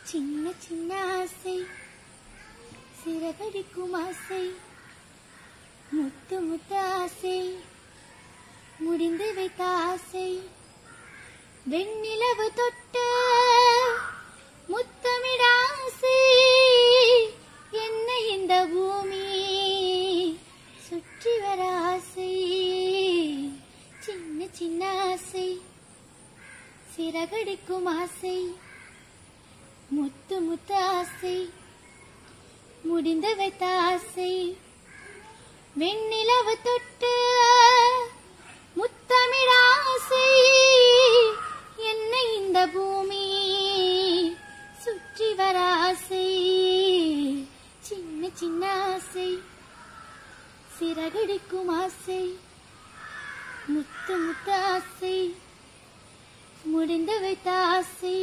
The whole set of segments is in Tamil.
சின்ன சின்ன ஆசை சிறகடிக்கும் ஆசை முத்து முத்து ஆசை முடிந்து வைத்த ஆசை வெண்ணிலவு தொட்டு முத்தமிட ஆசை என்ன இந்த பூமி சுற்றி வர ஆசை சின்ன சின்ன ஆசை சிறகடிக்கும் ஆசை முத்து முத்து ஆசை முடிந்து வைத்த ஆசை வெண்ணிலவு தொட்டு முத்தமிழ ஆசை என்ன இந்த பூமி சுற்றி வர ஆசை சின்ன சின்ன ஆசை சிறகடிக்கும் ஆசை முத்து முத்து ஆசை முடிந்து வைத்த ஆசை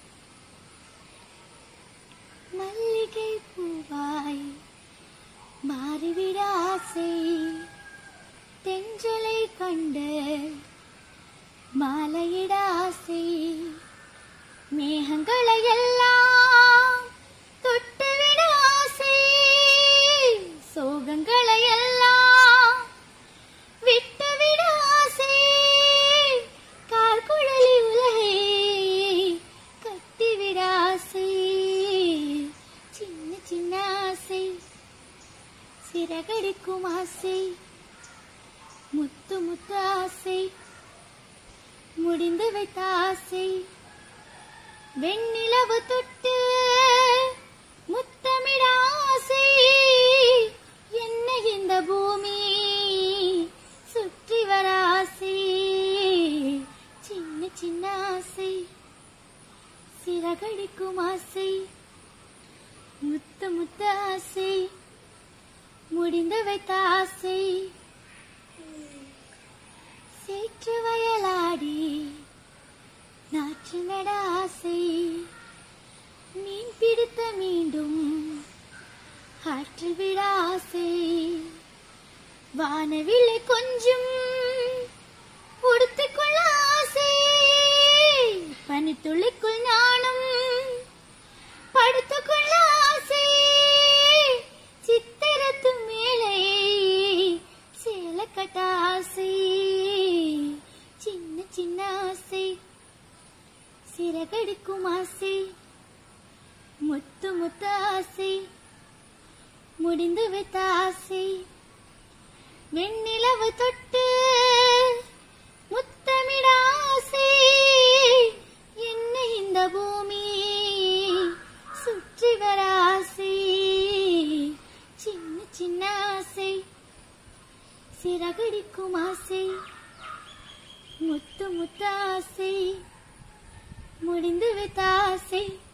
மல்லிகை பூவாய் மாறிவிட ஆசை தெஞ்சலை கண்டு மாலையிட ஆசை மேகங்களை எல்லாம் தொட்டுவிட ஆசை சோகங்களை எல்லாம் விட்டுவிட ஆசை கார்குழலி உலகை கட்டிவிட ஆசை சின்ன சின்ன ஆசை சிறகடிக்கும் ஆசை முத்து முத்து ஆசை முடிந்து வைத்த ஆசை வெண்ணிலவு தொட்டு முத்தமிட ஆசை என்ன இந்த பூமி சுற்றி வர ஆசை சின்ன சின்ன ஆசை சிறகடிக்கும் ஆசை முத்து முத்து ஆசை முடிந்து வைத்த ஆசை சேற்று வயலாடி நாற்று நட ஆசை மீன் பிடித்த மீண்டும் ஆற்று விட ஆசை வானவில்லை கொஞ்சம் உடுத்திக்கொள்ள ஆசை பனித்துளிக்குள் நானும் படுத்துக்கொள்ள ஆசை சித்திரத்து மேலே சேல கட்ட ஆசை சின்ன சின்ன ஆசை சிறகடிக்கும் ஆசை முத்து முத்து ஆசை முடிந்து வைத்த ஆசை வெண்ணிலவு தொட்டு முத்தமிட ஆசை என்ன இந்த பூமி சுற்றி வர ஆசை சின்ன சின்ன ஆசை சிறகடிக்கும் ஆசை முத்து முத்து ஆசை முடிந்து வைத்த ஆசை